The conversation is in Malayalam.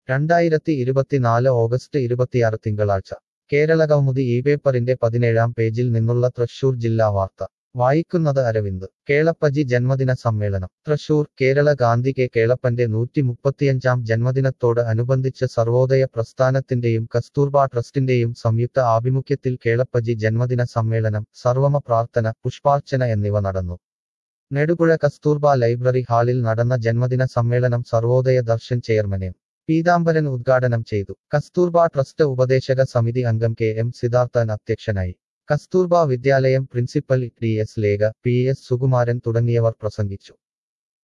രണ്ടായിരത്തി ഇരുപത്തിനാല് ഓഗസ്റ്റ് ഇരുപത്തിയാറ് തിങ്കളാഴ്ച കേരള കൗമുദി ഈ പേപ്പറിന്റെ പതിനേഴാം പേജിൽ നിന്നുള്ള തൃശൂർ ജില്ലാ വാർത്ത വായിക്കുന്നത് അരവിന്ദ് കേളപ്പജി ജന്മദിന സമ്മേളനം തൃശൂർ കേരള ഗാന്ധി കെ കേളപ്പന്റെ നൂറ്റി മുപ്പത്തിയഞ്ചാം ജന്മദിനത്തോട് അനുബന്ധിച്ച് സർവോദയ പ്രസ്ഥാനത്തിന്റെയും കസ്തൂർബ ട്രസ്റ്റിന്റെയും സംയുക്ത ആഭിമുഖ്യത്തിൽ കേളപ്പജി ജന്മദിന സമ്മേളനം സർവമ പ്രാർത്ഥന പുഷ്പാർച്ചന എന്നിവ നടന്നു നെടുപുഴ കസ്തൂർബ ലൈബ്രറി ഹാളിൽ നടന്ന ജന്മദിന സമ്മേളനം സർവോദയ ദർശൻ ചെയർമാൻ എം പീതാംബരൻ ഉദ്ഘാടനം ചെയ്തു കസ്തൂർബ ട്രസ്റ്റ് ഉപദേശക സമിതി അംഗം കെ എം സിദ്ധാർത്ഥൻ അധ്യക്ഷനായി Kasturba Vidyalayam principal T S Lekha P S Sukumaran തുടങ്ങിയവർ പ്രസംഗിച്ചു